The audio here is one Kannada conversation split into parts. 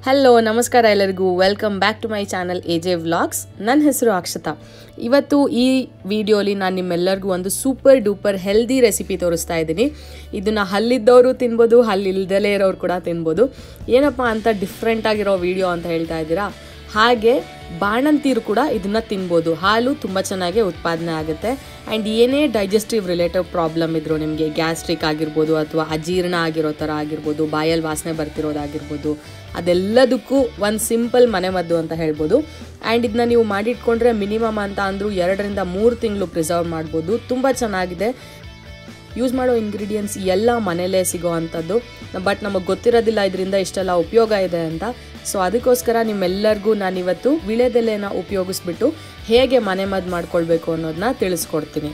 ಹಲೋ ನಮಸ್ಕಾರ ಎಲ್ಲರಿಗೂ welcome back to my channel A J vlogs ನನ್ನ ಹೆಸರು ಅಕ್ಷತಾ ಇವತ್ತು ಈ ವಿಡಿಯೋಲಿ ನಾನು ನಿಮ್ಮೆಲ್ಲರಿಗೂ ಒಂದು ಸೂಪರ್ ಡೂಪರ್ ಹೆಲ್ದಿ ರೆಸಿಪಿ ತೋರಿಸ್ತಾ ಇದ್ದೀನಿ ಇದನ್ನು ಹಲ್ಲಿದ್ದವರು ತಿನ್ಬೋದು ಹಲ್ಲಿಲ್ದಲೇ ಇರೋರು ಕೂಡ ತಿನ್ಬೋದು ಏನಪ್ಪ ಅಂತ ಡಿಫ್ರೆಂಟ್ ಆಗಿರೋ ವಿಡಿಯೋ ಅಂತ ಹೇಳ್ತಾ ಇದ್ದೀರಾ ಹಾಗೆ ಬಾಣಂತಿರು ಕೂಡ ಇದನ್ನ ತಿನ್ಬೋದು ಹಾಲು ತುಂಬ ಚೆನ್ನಾಗಿ ಉತ್ಪಾದನೆ ಆಗುತ್ತೆ ಆ್ಯಂಡ್ ಏನೇ ಡೈಜೆಸ್ಟಿವ್ ರಿಲೇಟಿವ್ ಪ್ರಾಬ್ಲಮ್ ಇದ್ರು ನಿಮಗೆ ಗ್ಯಾಸ್ಟ್ರಿಕ್ ಆಗಿರ್ಬೋದು ಅಥವಾ ಅಜೀರ್ಣ ಆಗಿರೋ ಥರ ಆಗಿರ್ಬೋದು ಬಾಯಲ್ಲಿ ವಾಸನೆ ಬರ್ತಿರೋದಾಗಿರ್ಬೋದು ಅದೆಲ್ಲದಕ್ಕೂ ಒಂದು ಸಿಂಪಲ್ ಮನೆಮದ್ದು ಅಂತ ಹೇಳ್ಬೋದು ಆ್ಯಂಡ್ ಇದನ್ನ ನೀವು ಮಾಡಿಟ್ಕೊಂಡ್ರೆ ಮಿನಿಮಮ್ ಅಂತ ಅಂದರೂ ಎರಡರಿಂದ ಮೂರು ತಿಂಗಳು ಪ್ರಿಸರ್ವ್ ಮಾಡ್ಬೋದು ತುಂಬ ಚೆನ್ನಾಗಿದೆ ಯೂಸ್ ಮಾಡೋ ಇಂಗ್ರೀಡಿಯೆಂಟ್ಸ್ ಎಲ್ಲ ಮನೇಲೇ ಸಿಗೋ ಅಂಥದ್ದು ಬಟ್ ನಮಗೆ ಗೊತ್ತಿರೋದಿಲ್ಲ ಇದರಿಂದ ಇಷ್ಟೆಲ್ಲ ಉಪಯೋಗ ಇದೆ ಅಂತ ಸೊ ಅದಕ್ಕೋಸ್ಕರ ನಿಮ್ಮೆಲ್ಲರಿಗೂ ನಾನಿವತ್ತು ವಿಳೆದೆಲೆನ ಉಪಯೋಗಿಸ್ಬಿಟ್ಟು ಹೇಗೆ ಮನೆ ಮದ್ದು ಮಾಡ್ಕೊಳ್ಬೇಕು ಅನ್ನೋದನ್ನ ತಿಳಿಸ್ಕೊಡ್ತೀನಿ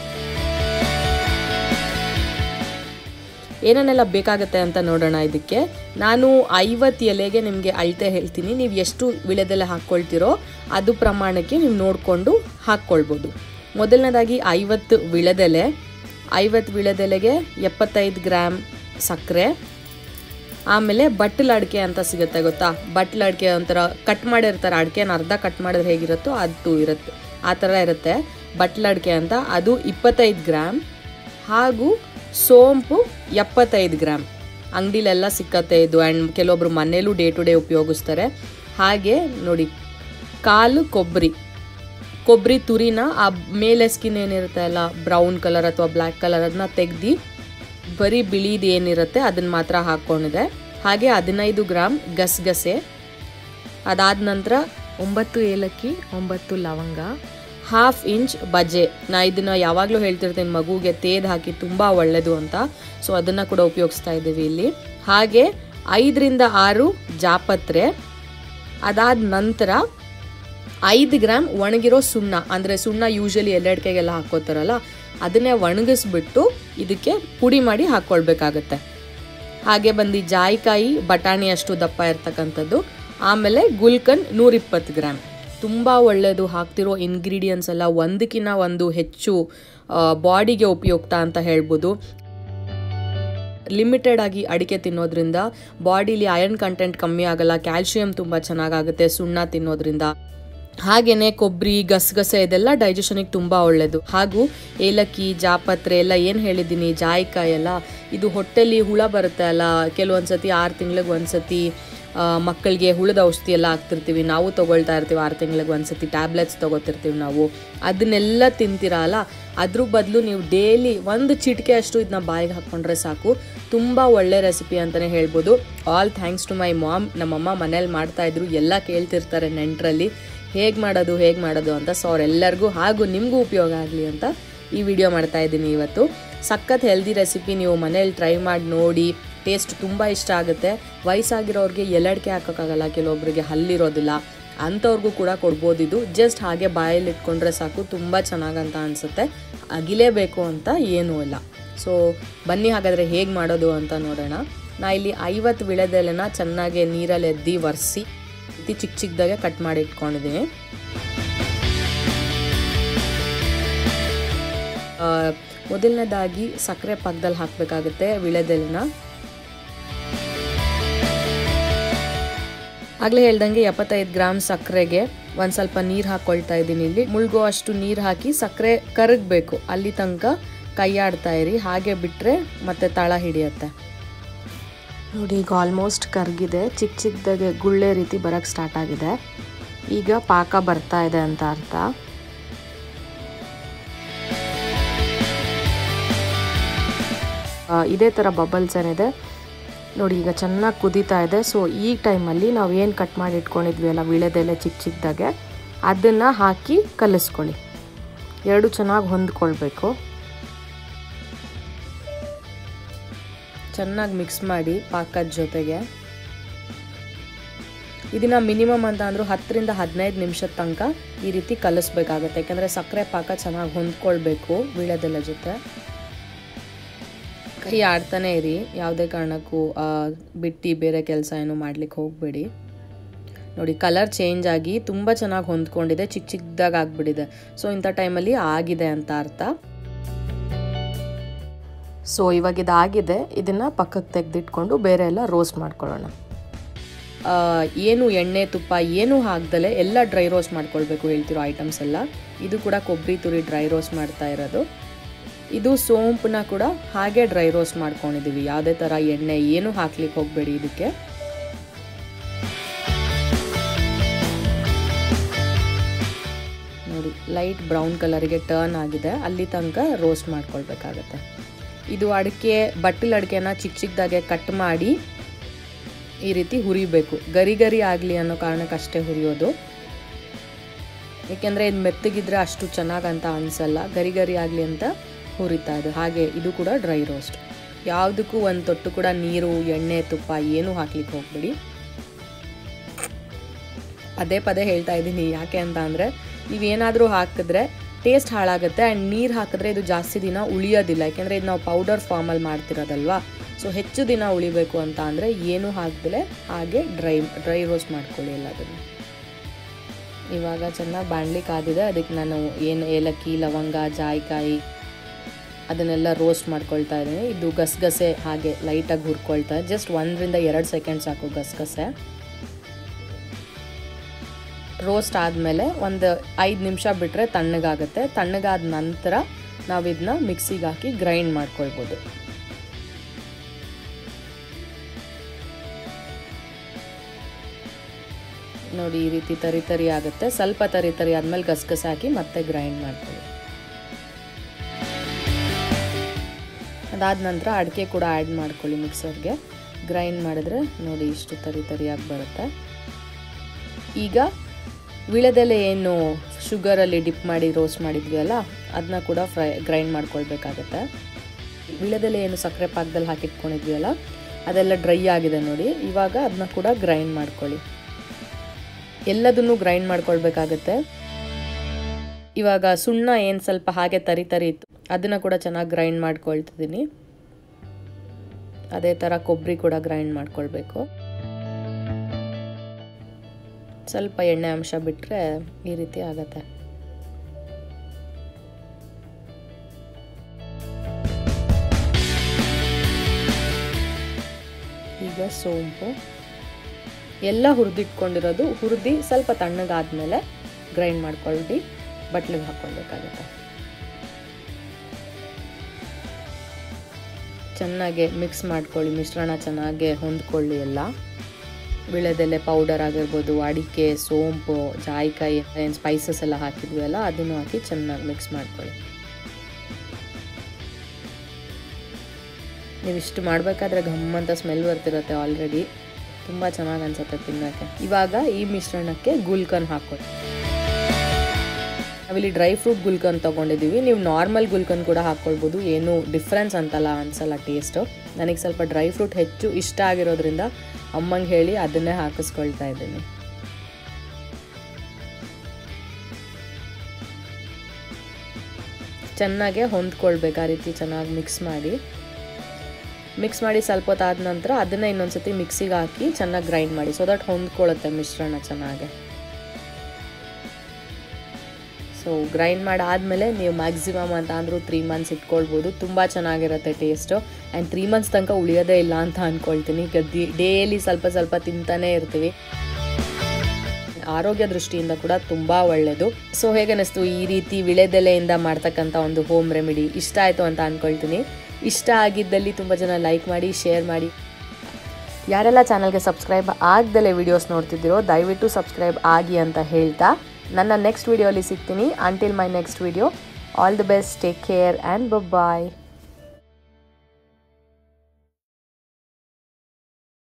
ಏನೇನೆಲ್ಲ ಬೇಕಾಗುತ್ತೆ ಅಂತ ನೋಡೋಣ ಇದಕ್ಕೆ ನಾನು ಐವತ್ತು ಎಲೆಗೆ ನಿಮಗೆ ಅಳತೆ ಹೇಳ್ತೀನಿ ನೀವು ಎಷ್ಟು ವಿಳೆದೆಲೆ ಹಾಕ್ಕೊಳ್ತೀರೋ ಅದು ಪ್ರಮಾಣಕ್ಕೆ ನೀವು ನೋಡಿಕೊಂಡು ಹಾಕ್ಕೊಳ್ಬೋದು ಮೊದಲನೇದಾಗಿ ಐವತ್ತು ವಿಳೆದೆಲೆ ಐವತ್ತು ವಿಳೆದೆಲೆಗೆ ಎಪ್ಪತ್ತೈದು ಗ್ರಾಮ್ ಸಕ್ಕರೆ ಆಮೇಲೆ ಬಟ್ಟಲ ಅಡಿಕೆ ಅಂತ ಸಿಗುತ್ತೆ ಗೊತ್ತಾ ಬಟ್ಲ ಅಡಿಕೆ ಒಂಥರ ಕಟ್ ಮಾಡಿರ್ತಾರೆ ಅಡಿಕೆನ ಅರ್ಧ ಕಟ್ ಮಾಡಿದ್ರೆ ಹೇಗಿರುತ್ತೋ ಅದು ಇರುತ್ತೆ ಆ ಥರ ಇರುತ್ತೆ ಬಟ್ಲ ಅಡಿಕೆ ಅಂತ ಅದು ಇಪ್ಪತ್ತೈದು ಗ್ರಾಮ್ ಹಾಗೂ ಸೋಂಪು ಎಪ್ಪತ್ತೈದು ಗ್ರಾಮ್ ಅಂಗಡಿಲೆಲ್ಲ ಸಿಕ್ಕತ್ತೆ ಇದು ಆ್ಯಂಡ್ ಕೆಲವೊಬ್ರು ಮನೇಲೂ ಡೇ ಟು ಡೇ ಉಪಯೋಗಿಸ್ತಾರೆ ಹಾಗೆ ನೋಡಿ ಕಾಲು ಕೊಬ್ಬರಿ ಕೊಬ್ಬರಿ ತುರಿನ ಆ ಮೇಲೆ ಸ್ಕಿನ್ ಏನಿರುತ್ತೆ ಅಲ್ಲ ಬ್ರೌನ್ ಕಲರ್ ಅಥವಾ ಬ್ಲ್ಯಾಕ್ ಕಲರ್ ಅದನ್ನ ತೆಗ್ದು ಬರೀ ಬಿಳಿದು ಏನಿರುತ್ತೆ ಅದನ್ನ ಮಾತ್ರ ಹಾಕ್ಕೊಂಡಿದೆ ಹಾಗೆ ಹದಿನೈದು ಗ್ರಾಮ್ ಗಸಗಸೆ ಅದಾದ ನಂತರ ಒಂಬತ್ತು ಏಲಕ್ಕಿ ಒಂಬತ್ತು ಲವಂಗ ಹಾಫ್ ಇಂಚ್ ಬಜೆ ನಾ ಇದನ್ನ ಯಾವಾಗಲೂ ಹೇಳ್ತಿರ್ತೀನಿ ಮಗುಗೆ ತೇದ್ ಹಾಕಿ ತುಂಬ ಒಳ್ಳೆಯದು ಅಂತ ಸೊ ಅದನ್ನು ಕೂಡ ಉಪಯೋಗಿಸ್ತಾ ಇದ್ದೀವಿ ಇಲ್ಲಿ ಹಾಗೆ ಐದರಿಂದ ಆರು ಜಾಪತ್ರೆ ಅದಾದ ನಂತರ ಐದು ಗ್ರಾಮ್ ಒಣಗಿರೋ ಸುಣ್ಣ ಅಂದರೆ ಸುಣ್ಣ ಯೂಶಲಿ ಎಲ್ಲೆಡ್ಕೆಗೆಲ್ಲ ಹಾಕೋತಾರಲ್ಲ ಅದನ್ನೇ ಒಣಗಿಸ್ಬಿಟ್ಟು ಇದಕ್ಕೆ ಪುಡಿ ಮಾಡಿ ಹಾಕ್ಕೊಳ್ಬೇಕಾಗತ್ತೆ ಹಾಗೆ ಬಂದು ಜಾಯಿಕಾಯಿ ಬಟಾಣಿ ಅಷ್ಟು ದಪ್ಪ ಇರ್ತಕ್ಕಂಥದ್ದು ಆಮೇಲೆ ಗುಲ್ಕನ್ ನೂರಿಪ್ಪತ್ತು ಗ್ರಾಮ್ ತುಂಬ ಒಳ್ಳೆಯದು ಹಾಕ್ತಿರೋ ಇಂಗ್ರೀಡಿಯೆಂಟ್ಸ್ ಎಲ್ಲ ಒಂದಕ್ಕಿಂತ ಒಂದು ಹೆಚ್ಚು ಬಾಡಿಗೆ ಉಪಯುಕ್ತ ಅಂತ ಹೇಳ್ಬೋದು ಲಿಮಿಟೆಡ್ ಆಗಿ ಅಡಿಕೆ ತಿನ್ನೋದ್ರಿಂದ ಬಾಡಿಲಿ ಐರನ್ ಕಂಟೆಂಟ್ ಕಮ್ಮಿ ಆಗಲ್ಲ ಕ್ಯಾಲ್ಶಿಯಂ ತುಂಬ ಚೆನ್ನಾಗಾಗುತ್ತೆ ಸುಣ್ಣ ತಿನ್ನೋದ್ರಿಂದ ಹಾಗೆಯೇ ಕೊಬ್ಬರಿ ಗಸಗಸೆ ಇದೆಲ್ಲ ಡೈಜೆಷನಿಗೆ ತುಂಬ ಒಳ್ಳೆಯದು ಹಾಗೂ ಏಲಕ್ಕಿ ಜಾಪತ್ರೆ ಎಲ್ಲ ಏನು ಹೇಳಿದ್ದೀನಿ ಜಾಯಿಕಾಯಿ ಎಲ್ಲ ಇದು ಹೊಟ್ಟೆಲಿ ಹುಳ ಬರುತ್ತೆ ಅಲ್ಲ ಕೆಲವೊಂದ್ಸತಿ ಆರು ತಿಂಗಳಿಗೆ ಒಂದ್ಸತಿ ಮಕ್ಕಳಿಗೆ ಹುಳದ ಔಷಧಿ ಎಲ್ಲ ಹಾಕ್ತಿರ್ತೀವಿ ನಾವು ತೊಗೊಳ್ತಾ ಇರ್ತೀವಿ ಆರು ತಿಂಗಳಿಗೆ ಒಂದ್ಸತಿ ಟ್ಯಾಬ್ಲೆಟ್ಸ್ ತೊಗೋತಿರ್ತೀವಿ ನಾವು ಅದನ್ನೆಲ್ಲ ತಿಂತೀರಲ್ಲ ಅದ್ರ ಬದಲು ನೀವು ಡೈಲಿ ಒಂದು ಚಿಟಿಕೆ ಅಷ್ಟು ಇದನ್ನ ಬಾಯಿಗೆ ಹಾಕ್ಕೊಂಡ್ರೆ ಸಾಕು ತುಂಬ ಒಳ್ಳೆ ರೆಸಿಪಿ ಅಂತಲೇ ಹೇಳ್ಬೋದು all thanks to my mom ನಮ್ಮಮ್ಮ ಮನೇಲಿ ಮಾಡ್ತಾಯಿದ್ರು ಎಲ್ಲ ಕೇಳ್ತಿರ್ತಾರೆ ನೆಂಟರಲ್ಲಿ ಹೇಗೆ ಮಾಡೋದು ಹೇಗೆ ಮಾಡೋದು ಅಂತ ಸೊ ಅವರೆಲ್ಲರಿಗೂ ಹಾಗೂ ನಿಮಗೂ ಉಪಯೋಗ ಆಗಲಿ ಅಂತ ಈ ವಿಡಿಯೋ ಮಾಡ್ತಾ ಇದ್ದೀನಿ ಇವತ್ತು ಸಖತ್ ಹೆಲ್ದಿ ರೆಸಿಪಿ ನೀವು ಮನೇಲಿ ಟ್ರೈ ಮಾಡಿ ನೋಡಿ ಟೇಸ್ಟ್ ತುಂಬ ಇಷ್ಟ ಆಗುತ್ತೆ ವಯಸ್ಸಾಗಿರೋರಿಗೆ ಎಲಡಿಕೆ ಹಾಕೋಕ್ಕಾಗಲ್ಲ ಕೆಲವೊಬ್ಬರಿಗೆ ಹಲ್ಲಿರೋದಿಲ್ಲ ಅಂಥವ್ರಿಗೂ ಕೂಡ ಕೊಡ್ಬೋದು ಇದು ಜಸ್ಟ್ ಹಾಗೆ ಬಾಯಲ್ಲಿ ಇಟ್ಕೊಂಡ್ರೆ ಸಾಕು ತುಂಬ ಚೆನ್ನಾಗಂತ ಅನಿಸುತ್ತೆ ಅಗಿಲೇಬೇಕು ಅಂತ ಏನೂ ಇಲ್ಲ ಸೊ ಬನ್ನಿ ಹಾಗಾದರೆ ಹೇಗೆ ಮಾಡೋದು ಅಂತ ನೋಡೋಣ ನಾ ಇಲ್ಲಿ ಐವತ್ತು ವಿಳೆದೆಲೆನ ಚೆನ್ನಾಗಿ ನೀರಲ್ಲಿ ಎದ್ದಿ ಒರೆಸಿ ಚಿಕ್ಕ ಚಿಕ್ಕದಾಗೆ ಕಟ್ ಮಾಡಿ ಇಟ್ಕೊಂಡಿದ್ದೀನಿ ಮೊದಲನೇದಾಗಿ ಸಕ್ಕರೆ ಪಾಕದಲ್ಲಿ ಹಾಕಬೇಕಾಗುತ್ತೆ ವಿಳೆದೆಲೆನ ಆಗಲೇ ಹೇಳ್ದಂಗೆ ಎಪ್ಪತ್ತೈದು ಗ್ರಾಮ್ ಸಕ್ಕರೆಗೆ ಒಂದು ಸ್ವಲ್ಪ ನೀರು ಹಾಕ್ಕೊಳ್ತಾ ಇದ್ದೀನಿ ಇಲ್ಲಿ ಮುಳುಗೋ ಅಷ್ಟು ನೀರು ಹಾಕಿ ಸಕ್ಕರೆ ಕರಗಬೇಕು ಅಲ್ಲಿ ತನಕ ಕೈಯಾಡ್ತಾ ಇರಿ ಹಾಗೆ ಬಿಟ್ಟರೆ ಮತ್ತೆ ತಳ ಹಿಡಿಯುತ್ತೆ ನೋಡಿ ಈಗ ಆಲ್ಮೋಸ್ಟ್ ಕರಗಿದೆ ಚಿಕ್ಕ ಚಿಕ್ಕದಾಗೆ ಗುಳ್ಳೆ ರೀತಿ ಬರೋಕ್ಕೆ ಸ್ಟಾರ್ಟ್ ಆಗಿದೆ ಈಗ ಪಾಕ ಬರ್ತಾ ಇದೆ ಅಂತ ಅರ್ಥ ಇದೇ ಥರ ಬಬಲ್ಸ್ ಏನಿದೆ ನೋಡಿ ಈಗ ಚೆನ್ನಾಗಿ ಕುದೀತಾ ಇದೆ ಸೊ ಈ ಟೈಮಲ್ಲಿ ನಾವು ಏನು ಕಟ್ ಮಾಡಿ ಇಟ್ಕೊಂಡಿದ್ವಿ ಅಲ್ಲ ವಿಳೆದೆಲೆ ಚಿಕ್ಕ ಚಿಕ್ಕದಾಗೆ ಅದನ್ನು ಹಾಕಿ ಕಲಿಸ್ಕೊಳ್ಳಿ ಎರಡು ಚೆನ್ನಾಗಿ ಹೊಂದ್ಕೊಳ್ಬೇಕು ಚೆನ್ನಾಗಿ ಮಿಕ್ಸ್ ಮಾಡಿ ಪಾಕದ ಜೊತೆಗೆ ಇದನ್ನು ಮಿನಿಮಮ್ ಅಂತ ಅಂದರೂ ಹತ್ತರಿಂದ ಹದಿನೈದು ನಿಮಿಷದ ತನಕ ಈ ರೀತಿ ಕಲಿಸ್ಬೇಕಾಗತ್ತೆ ಯಾಕಂದರೆ ಸಕ್ಕರೆ ಪಾಕ ಚೆನ್ನಾಗಿ ಹೊಂದ್ಕೊಳ್ಬೇಕು ವೀಳ್ಯದೆಲೆ ಜೊತೆ ಕೈ ಆಡ್ತಾನೆ ಇರಿ ಯಾವುದೇ ಕಾರಣಕ್ಕೂ ಬಿಟ್ಟು ಬೇರೆ ಕೆಲಸ ಏನು ಮಾಡ್ಲಿಕ್ಕೆ ಹೋಗಬೇಡಿ ನೋಡಿ ಕಲರ್ ಚೇಂಜ್ ಆಗಿ ತುಂಬ ಚೆನ್ನಾಗಿ ಹೊಂದ್ಕೊಂಡಿದೆ ಚಿಕ್ಕ ಚಿಕ್ಕದಾಗಿ ಆಗಿಬಿಟ್ಟಿದೆ ಸೊ ಇಂಥ ಟೈಮಲ್ಲಿ ಆಗಿದೆ ಅಂತ ಅರ್ಥ ಸೊ ಇವಾಗ ಇದಾಗಿದೆ ಇದನ್ನು ಪಕ್ಕಕ್ಕೆ ತೆಗೆದಿಟ್ಕೊಂಡು ಬೇರೆ ಎಲ್ಲ ರೋಸ್ಟ್ ಮಾಡ್ಕೊಳ್ಳೋಣ ಆ, ಏನು ಎಣ್ಣೆ ತುಪ್ಪ ಏನು ಹಾಕ್ದಲೆ ಎಲ್ಲ ಡ್ರೈ ರೋಸ್ಟ್ ಮಾಡ್ಕೊಳ್ಬೇಕು ಹೇಳ್ತಿರೋ ಐಟಮ್ಸ್ ಎಲ್ಲ ಇದು ಕೂಡ ಕೊಬ್ಬರಿ ತುರಿ ಡ್ರೈ ರೋಸ್ಟ್ ಮಾಡ್ತಾ ಇರೋದು ಇದು ಸೋಂಪನ್ನ ಕೂಡ ಹಾಗೆ ಡ್ರೈ ರೋಸ್ಟ್ ಮಾಡ್ಕೊಂಡಿದ್ದೀವಿ ಯಾವುದೇ ಥರ ಎಣ್ಣೆ ಏನು ಹಾಕ್ಲಿಕ್ಕೆ ಹೋಗಬೇಡಿ ಇದಕ್ಕೆ ನೋಡಿ ಲೈಟ್ ಬ್ರೌನ್ ಕಲರ್ಗೆ ಟರ್ನ್ ಆಗಿದೆ ಅಲ್ಲಿ ತನಕ ರೋಸ್ಟ್ ಮಾಡ್ಕೊಳ್ಬೇಕಾಗತ್ತೆ ಇದು ಅಡಿಕೆ ಬಟ್ಟಲ್ ಅಡಿಕೆನ ಚಿಕ್ಕ ಚಿಕ್ಕದಾಗೆ ಕಟ್ ಮಾಡಿ ಈ ರೀತಿ ಹುರಿಬೇಕು ಗರಿ ಗರಿ ಆಗಲಿ ಅನ್ನೋ ಕಾರಣಕ್ಕಷ್ಟೇ ಹುರಿಯೋದು ಏಕೆಂದರೆ ಇದು ಮೆತ್ತಗಿದ್ರೆ ಅಷ್ಟು ಚೆನ್ನಾಗಂತ ಅನಿಸಲ್ಲ ಗರಿ ಗರಿ ಆಗಲಿ ಅಂತ ಹುರಿತಾ ಇದೆ ಹಾಗೆ ಇದು ಕೂಡ ಡ್ರೈ ರೋಸ್ಟ್ ಯಾವುದಕ್ಕೂ ಒಂದು ತೊಟ್ಟು ಕೂಡ ನೀರು ಎಣ್ಣೆ ತುಪ್ಪ ಏನೂ ಹಾಕ್ಲಿಕ್ಕೆ ಹೋಗ್ಬೇಡಿ ಪದೇ ಪದೇ ಹೇಳ್ತಾ ಇದ್ದೀನಿ ಯಾಕೆ ಅಂತ ಅಂದರೆ ನೀವೇನಾದರೂ ಹಾಕಿದ್ರೆ ಟೇಸ್ಟ್ ಹಾಳಾಗುತ್ತೆ ಆ್ಯಂಡ್ ನೀರು ಹಾಕಿದ್ರೆ ಇದು ಜಾಸ್ತಿ ದಿನ ಉಳಿಯೋದಿಲ್ಲ ಯಾಕೆಂದರೆ ಇದು ನಾವು ಪೌಡರ್ ಫಾರ್ಮಲ್ಲಿ ಮಾಡ್ತಿರೋದಲ್ವಾ ಸೊ ಹೆಚ್ಚು ದಿನ ಉಳಿಬೇಕು ಅಂತ ಅಂದರೆ ಏನು ಹಾಕ್ದಲೆ ಹಾಗೆ ಡ್ರೈ ಡ್ರೈ ರೋಸ್ಟ್ ಮಾಡ್ಕೊಳ್ಳಿ ಎಲ್ಲದನ್ನು ಇವಾಗ ಚೆನ್ನಾಗಿ ಬಾಣಲಿ ಕಾದಿದೆ ಅದಕ್ಕೆ ನಾನು ಏನು ಏಲಕ್ಕಿ ಲವಂಗ ಜಾಯಿಕಾಯಿ ಅದನ್ನೆಲ್ಲ ರೋಸ್ಟ್ ಮಾಡ್ಕೊಳ್ತಾ ಇದ್ದೀನಿ ಇದು ಗಸಗಸೆ ಹಾಗೆ ಲೈಟಾಗಿ ಹುರ್ಕೊಳ್ತಾ ಜಸ್ಟ್ ಒಂದರಿಂದ ಎರಡು ಸೆಕೆಂಡ್ ಸಾಕು ಗಸಗಸೆ ರೋಸ್ಟ್ ಆದಮೇಲೆ ಒಂದು ಐದು ನಿಮಿಷ ಬಿಟ್ಟರೆ ತಣ್ಣಗಾಗುತ್ತೆ ತಣ್ಣಗಾದ ನಂತರ ನಾವು ಇದನ್ನ ಮಿಕ್ಸಿಗೆ ಹಾಕಿ ಗ್ರೈಂಡ್ ಮಾಡ್ಕೊಳ್ಬೋದು ನೋಡಿ ಈ ರೀತಿ ತರಿ ತರಿ ಆಗುತ್ತೆ ಸ್ವಲ್ಪ ತರಿ ತರಿ ಆದಮೇಲೆ ಗಸಗಸೆ ಹಾಕಿ ಮತ್ತೆ ಗ್ರೈಂಡ್ ಮಾಡ್ಕೊಳ್ಳಿ ಅದಾದ ನಂತರ ಅಡಿಕೆ ಕೂಡ ಆ್ಯಡ್ ಮಾಡ್ಕೊಳ್ಳಿ ಮಿಕ್ಸರ್ಗೆ ಗ್ರೈಂಡ್ ಮಾಡಿದ್ರೆ ನೋಡಿ ಇಷ್ಟು ತರಿ ತರಿಯಾಗಿ ಬರುತ್ತೆ ಈಗ ವಿಳೆದೆಲೆ ಏನು ಶುಗರಲ್ಲಿ ಡಿಪ್ ಮಾಡಿ ರೋಸ್ಟ್ ಮಾಡಿದ್ವಿ ಅಲ್ಲ ಅದನ್ನ ಕೂಡ ಫ್ರೈ ಗ್ರೈಂಡ್ ಮಾಡ್ಕೊಳ್ಬೇಕಾಗತ್ತೆ ವಿಳೆದೆಲೆ ಏನು ಸಕ್ಕರೆ ಪಾಕದಲ್ಲಿ ಹಾಕಿಟ್ಕೊಂಡಿದ್ವಿ ಅಲ್ಲ ಅದೆಲ್ಲ ಡ್ರೈ ಆಗಿದೆ ನೋಡಿ ಇವಾಗ ಅದನ್ನ ಕೂಡ ಗ್ರೈಂಡ್ ಮಾಡ್ಕೊಳ್ಳಿ ಎಲ್ಲದನ್ನು ಗ್ರೈಂಡ್ ಮಾಡ್ಕೊಳ್ಬೇಕಾಗತ್ತೆ ಇವಾಗ ಸುಣ್ಣ ಏನು ಸ್ವಲ್ಪ ಹಾಗೆ ತರಿ ತರಿ ಇತ್ತು ಅದನ್ನು ಕೂಡ ಚೆನ್ನಾಗಿ ಗ್ರೈಂಡ್ ಮಾಡ್ಕೊಳ್ತಿದ್ದೀನಿ ಅದೇ ಥರ ಕೊಬ್ಬರಿ ಕೂಡ ಗ್ರೈಂಡ್ ಮಾಡ್ಕೊಳ್ಬೇಕು ಸ್ವಲ್ಪ ಎಣ್ಣೆ ಅಂಶ ಬಿಟ್ಟರೆ ಈ ರೀತಿ ಆಗತ್ತೆ ಈಗ ಸೋಂಪು ಎಲ್ಲ ಹುರಿದಿಟ್ಕೊಂಡಿರೋದು ಹುರಿದು ಸ್ವಲ್ಪ ತಣ್ಣಗಾದ್ಮೇಲೆ ಗ್ರೈಂಡ್ ಮಾಡ್ಕೊಳ್ಳಿ ಬಟ್ಲಿಗೆ ಹಾಕ್ಕೊಳ್ಬೇಕಾಗತ್ತೆ ಚೆನ್ನಾಗಿ ಮಿಕ್ಸ್ ಮಾಡ್ಕೊಳ್ಳಿ ಮಿಶ್ರಣ ಚೆನ್ನಾಗಿ ಹೊಂದ್ಕೊಳ್ಳಿ ಎಲ್ಲ ವಿಳೆದೆಲೆ ಪೌಡರ್ ಆಗಿರ್ಬೋದು ಅಡಿಕೆ ಸೋಂಪು ಜಾಯಿಕಾಯಿ ಏನು ಸ್ಪೈಸಸ್ ಎಲ್ಲ ಹಾಕಿದ್ವಿ ಅಲ್ಲ ಅದನ್ನು ಹಾಕಿ ಚೆನ್ನಾಗಿ ಮಿಕ್ಸ್ ಮಾಡ್ಕೊಳ್ಳಿ ನೀವು ಇಷ್ಟು ಮಾಡಬೇಕಾದ್ರೆ ಘಮ್ ಅಂತ ಸ್ಮೆಲ್ ಬರ್ತಿರುತ್ತೆ ಆಲ್ರೆಡಿ ತುಂಬ ಚೆನ್ನಾಗಿ ಅನ್ಸುತ್ತೆ ತಿನ್ನೋಕ್ಕೆ ಇವಾಗ ಈ ಮಿಶ್ರಣಕ್ಕೆ ಗುಲ್ಕನ್ ಹಾಕೊಳ್ಳಿ ನಾವಿಲ್ಲಿ ಡ್ರೈ ಫ್ರೂಟ್ ಗುಲ್ಕನ್ ತೊಗೊಂಡಿದ್ದೀವಿ ನೀವು ನಾರ್ಮಲ್ ಗುಲ್ಕನ್ ಕೂಡ ಹಾಕ್ಕೊಳ್ಬೋದು ಏನು ಡಿಫ್ರೆನ್ಸ್ ಅಂತಲ್ಲ ಅನ್ಸಲ್ಲ ಟೇಸ್ಟು ನನಗೆ ಸ್ವಲ್ಪ ಡ್ರೈ ಫ್ರೂಟ್ ಹೆಚ್ಚು ಇಷ್ಟ ಆಗಿರೋದ್ರಿಂದ ಅಮ್ಮಂಗೆ ಹೇಳಿ ಅದನ್ನೇ ಹಾಕಿಸ್ಕೊಳ್ತಾ ಇದ್ದೀನಿ ಚೆನ್ನಾಗೆ ಹೊಂದ್ಕೊಳ್ಬೇಕು ಆ ರೀತಿ ಚೆನ್ನಾಗಿ ಮಿಕ್ಸ್ ಮಾಡಿ ಮಿಕ್ಸ್ ಮಾಡಿ ಸ್ವಲ್ಪ ಹೊತ್ತಾದ ನಂತರ ಅದನ್ನು ಇನ್ನೊಂದ್ಸತಿ ಮಿಕ್ಸಿಗೆ ಹಾಕಿ ಚೆನ್ನಾಗಿ ಗ್ರೈಂಡ್ ಮಾಡಿ ಸೊ ದಟ್ ಹೊಂದ್ಕೊಳ್ಳುತ್ತೆ ಮಿಶ್ರಣ ಚೆನ್ನಾಗಿ ಸೊ ಗ್ರೈಂಡ್ ಮಾಡಾದಮೇಲೆ ನೀವು ಮ್ಯಾಕ್ಸಿಮಮ್ ಅಂತ ಅಂದರೂ ತ್ರೀ ಮಂತ್ಸ್ ಇಟ್ಕೊಳ್ಬೋದು ತುಂಬ ಚೆನ್ನಾಗಿರುತ್ತೆ ಟೇಸ್ಟು ಆ್ಯಂಡ್ ತ್ರೀ ಮಂತ್ಸ್ ತನಕ ಉಳಿಯೋದೇ ಇಲ್ಲ ಅಂತ ಅಂದ್ಕೊಳ್ತೀನಿ ಗದ್ದಿ ಡೇಲಿ ಸ್ವಲ್ಪ ಸ್ವಲ್ಪ ತಿಂತಾನೇ ಇರ್ತೀವಿ ಆರೋಗ್ಯ ದೃಷ್ಟಿಯಿಂದ ಕೂಡ ತುಂಬ ಒಳ್ಳೆಯದು ಸೊ ಹೇಗನ್ನಿಸ್ತು ಈ ರೀತಿ ವಿಳೆದೆಲೆಯಿಂದ ಮಾಡ್ತಕ್ಕಂಥ ಒಂದು ಹೋಮ್ ರೆಮಿಡಿ ಇಷ್ಟ ಆಯಿತು ಅಂತ ಅಂದ್ಕೊಳ್ತೀನಿ ಇಷ್ಟ ಆಗಿದ್ದಲ್ಲಿ ತುಂಬ ಜನ ಲೈಕ್ ಮಾಡಿ ಶೇರ್ ಮಾಡಿ ಯಾರೆಲ್ಲ ಚಾನಲ್ಗೆ ಸಬ್ಸ್ಕ್ರೈಬ್ ಆಗ್ದಲೇ ವಿಡಿಯೋಸ್ ನೋಡ್ತಿದ್ದೀರೋ ದಯವಿಟ್ಟು ಸಬ್ಸ್ಕ್ರೈಬ್ ಆಗಿ ಅಂತ ಹೇಳ್ತಾ ನನ್ನ ನೆಕ್ಸ್ಟ್ ವಿಡಿಯೋಲಿ ಸಿಗ್ತೀನಿ until my next video all the best take care and bye